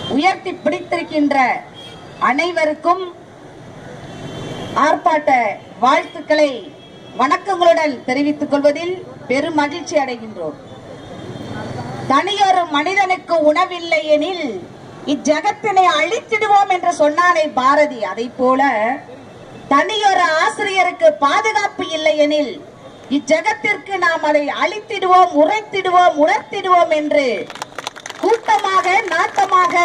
உயர்த்தி பிடித்திருக்கின்ற அனைவருக்கும் ஆர்ப்பாட்ட வாழ்த்துக்களை வணக்கங்களுடன் தெரிவித்துக் கொள்வதில் பெரும் மகிழ்ச்சி அடைகின்றோம் தனியொரு மனிதனுக்கு உணவில்லை எனில் இஜகத்தினை அழித்திடுவோம் என்று சொன்னானே பாரதி அதை போல தனியொரு ஆசிரியருக்கு பாதுகாப்பு இல்லை எனில் இஜகத்திற்கு நாம் அதை அழித்திடுவோம் உரைத்திடுவோம் உணர்த்திடுவோம் என்று கூட்டமாக நாட்டமாக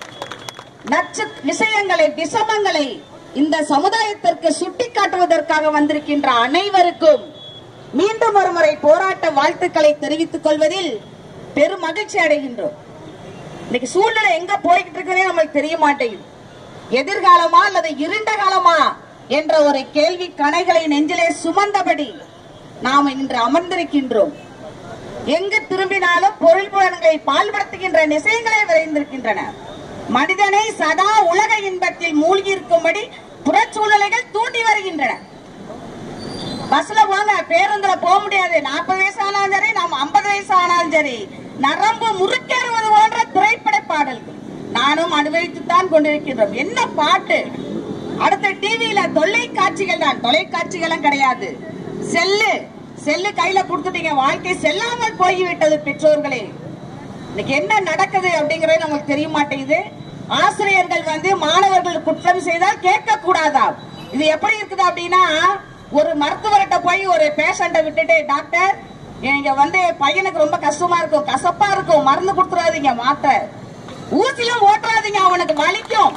நச்சு விஷயங்களை விஷமங்களை இந்த சமுதாயத்திற்கு சுட்டிக்காட்டுவதற்காக வந்திருக்கின்ற அனைவருக்கும் மீண்டும் ஒரு முறை போராட்ட வாழ்த்துக்களை தெரிவித்துக் கொள்வதில் பெரும் மகிழ்ச்சி அடைகின்றோம் இன்னைக்கு சூழ்நிலை எங்க போய்கிட்டு இருக்கிறதே நம்மளுக்கு தெரிய மாட்டேங்குது எதிர்காலமா அல்லது இருண்ட காலமா என்ற ஒரு கேள்வி கணைகளை நெஞ்சிலே சுமந்தபடி நாம் இன்று அமர்ந்திருக்கின்றோம் எங்கு திரும்பினாலும் பொருள் புலன்களை பால்படுத்துகின்ற நிசயங்களே விரைந்திருக்கின்றன மனிதனை சதா உலக இன்பத்தில் மூழ்கி இருக்கும்படி புறச்சூழ்நிலைகள் தூண்டி வருகின்றன பஸ்ல போங்க பேருந்துல போக முடியாது நாற்பது வயசு ஆனாலும் சரி நாம் ஐம்பது வயசு ஆனாலும் சரி நரம்பு முறுக்கேறுவது போன்ற திரைப்பட பாடல்கள் நானும் அனுபவித்துத்தான் கொண்டிருக்கின்றோம் என்ன பாட்டு அடுத்த டிவியில தொலைக்காட்சிகள் தான் தொலைக்காட்சிகளும் கிடையாது செல்லு செல்லு கையில கொடுத்துட்டீங்க வாழ்க்கை செல்லாமல் போய்விட்டது பெற்றோர்களே இன்னைக்கு என்ன நடக்குது அப்படிங்கறது நமக்கு தெரிய மாட்டேங்குது ஆசிரியர்கள் வந்து மாணவர்கள் குற்றம் செய்தால் கேட்க கூடாதா இது எப்படி இருக்குது அப்படின்னா ஒரு மருத்துவர்கிட்ட போய் ஒரு பேஷண்ட்டை விட்டுட்டு டாக்டர் இங்க வந்து பையனுக்கு ரொம்ப கஷ்டமா இருக்கும் கசப்பா இருக்கும் மருந்து கொடுத்துறாதீங்க மாத்திரை ஊசியும் ஓட்டுறாதீங்க அவனுக்கு வலிக்கும்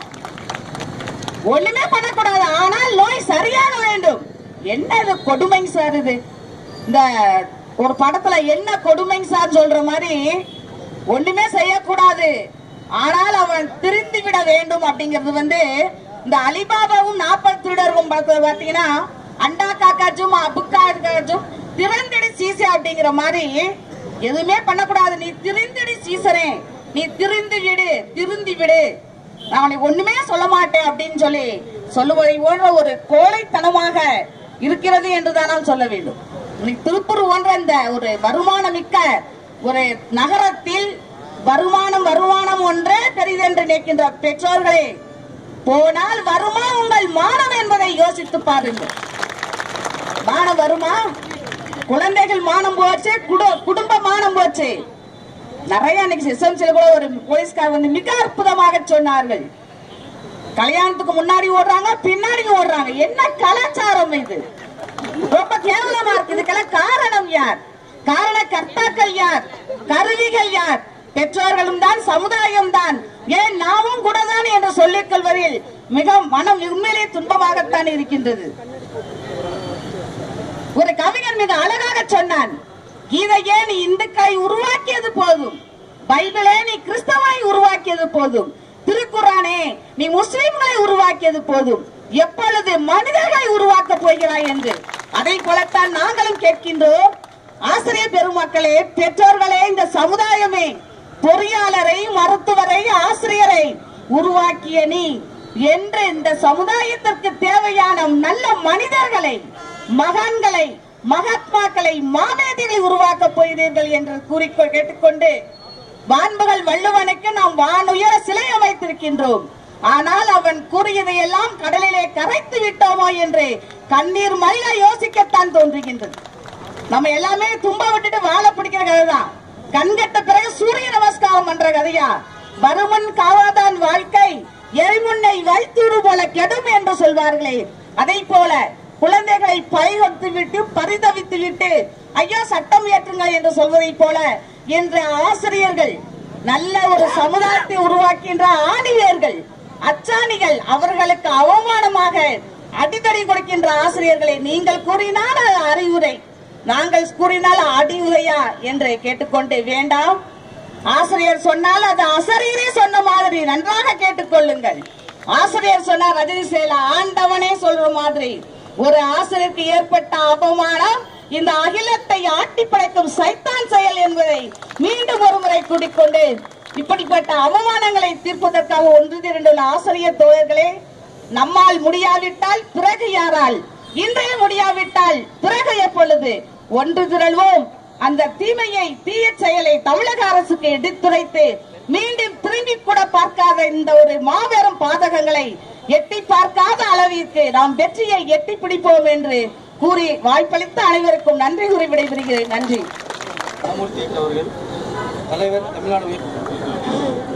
ஒண்ணுமே பண்ணக்கூடாது ஆனால் நோய் சரியாக வேண்டும் என்ன இது கொடுமை சார் இது இந்த ஒரு படத்துல என்ன கொடுமை சார் சொல்ற மாதிரி ஒண்ணுமே செய்யக்கூடாது ஆனால் அவன் திருந்தி விட வேண்டும் அப்படிங்கிறது வந்து இந்த அலிபாபாவும் நாற்பது திருடரும் படத்துல பாத்தீங்கன்னா அண்டா காக்காச்சும் அபுக்காச்சும் திறந்தடி சீசை அப்படிங்கிற மாதிரி எதுவுமே பண்ணக்கூடாது நீ திருந்தடி சீசரே நீ திருந்து விடு திருந்தி விடு நான் உனக்கு ஒண்ணுமே சொல்ல மாட்டேன் அப்படின்னு சொல்லி சொல்லுவதை போன்ற ஒரு கோழைத்தனமாக இருக்கிறது என்றுதான் சொல்ல வேண்டும் இன்னைக்கு திருப்பூர் போன்ற இந்த ஒரு வருமானம் மிக்க ஒரு நகரத்தில் வருமானம் வருமானம் ஒன்றே பெரிதென்று நினைக்கின்ற பெற்றோர்களே போனால் வருமா உங்கள் மானம் என்பதை யோசித்து பாருங்கள் மானம் வருமா குழந்தைகள் மானம் போச்சு குடு- குடும்ப மானம் போச்சு நிறைய அன்னைக்கு எஸ்எம்சில கூட ஒரு போலீஸ்கார் வந்து மிக அற்புதமாக சொன்னார்கள் கல்யாணத்துக்கு முன்னாடி ஓடுறாங்க பின்னாடி ஓடுறாங்க என்ன கலாச்சாரம் இது ரொம்ப கேவலமா இருக்கு இதுக்கெல்லாம் காரணம் யார் காரண கர்த்தாக்கள் யார் கருவிகள் யார் பெற்றோர்களும் தான் சமுதாயம் தான் ஏன் நாமும் கூட தான் என்று சொல்லிக் கொள்வதில் மிக மனம் உண்மையிலே துன்பமாகத்தான் இருக்கின்றது ஒரு கவிஞன் மிக அழகாக சொன்னான் கீதையே நீ இந்துக்களை உருவாக்கியது போதும் பைபிளே நீ கிறிஸ்தவை உருவாக்கியது போதும் திருக்குறானே நீ முஸ்லிம்களை உருவாக்கியது போதும் எப்பொழுது மனிதர்களை உருவாக்க போகிறாய் என்று அதை போலத்தான் நாங்களும் கேட்கின்றோம் ஆசிரியர் பெருமக்களே பெற்றோர்களே இந்த சமுதாயமே பொறியாளரை மருத்துவரை ஆசிரியரை உருவாக்கிய நீ என்று இந்த சமுதாயத்திற்கு தேவையான நல்ல மனிதர்களை மகான்களை மகாத்மாக்களை மாமேதிகளை உருவாக்க போகிறீர்கள் என்று கூறிக்கொ கேட்டுக்கொண்டு வான்பகல் வள்ளுவனுக்கு நாம் வானுயர சிலை அமைத்திருக்கின்றோம் ஆனால் அவன் கூறியதையெல்லாம் கடலிலே கரைத்து விட்டோமோ என்று கண்ணீர் மல்ல யோசிக்கத்தான் தோன்றுகின்றது நம்ம எல்லாமே தும்ப விட்டுட்டு வாழை பிடிக்கிற கதை தான் கண்கட்ட பிறகு சூரிய நமஸ்காரம் பண்ற கதையா வருமன் காவாதான் வாழ்க்கை எரிமுன்னை வைத்தூறு போல கெடும் என்று சொல்வார்களே அதை போல குழந்தைகளை பரிகொடுத்து விட்டு பரிதவித்து விட்டு ஐயோ சட்டம் ஏற்றுங்கள் என்று சொல்வதை போல இன்று ஆசிரியர்கள் நல்ல ஒரு சமுதாயத்தை உருவாக்கின்ற ஆணிவேர்கள் அச்சாணிகள் அவர்களுக்கு அவமானமாக அடித்தடி கொடுக்கின்ற ஆசிரியர்களை நீங்கள் கூறினால் அது அறிவுரை நாங்கள் கூறினால் அடிவுரையா என்று கேட்டுக்கொண்டு வேண்டாம் ஆசிரியர் சொன்னால் அது ஆசிரியரே சொன்ன மாதிரி நன்றாக கேட்டுக்கொள்ளுங்கள் ஆசிரியர் சொன்னார் ரஜினி சேல ஆண்டவனே சொல்ற மாதிரி ஒரு ஆசிரியருக்கு ஏற்பட்ட அவமானம் இந்த அகிலத்தை ஆட்டி படைக்கும் சைத்தான் செயல் என்பதை மீண்டும் ஒரு முறை கூட்டிக்கொண்டு இப்படிப்பட்ட அவமானங்களை தீர்ப்பதற்காக ஒன்று திரண்டுள்ள ஆசிரியர் தோழர்களே நம்மால் முடியாவிட்டால் பிறகு யாரால் இன்றைய முடியாவிட்டால் பிறகு எப்பொழுது ஒன்று திரள்வோம் அந்த தீமையை தீய செயலை தமிழக அரசுக்கு எடுத்துரைத்து மீண்டும் திரும்பி கூட பார்க்காத இந்த ஒரு மாபெரும் பாதகங்களை எட்டி பார்க்காத அளவிற்கு நாம் வெற்றியை எட்டி பிடிப்போம் என்று கூறி வாய்ப்பளித்த அனைவருக்கும் நன்றி கூறி விடைபெறுகிறேன் நன்றி ராமூர்த்தி அவர்கள் தலைவர் தமிழ்நாடு உயர்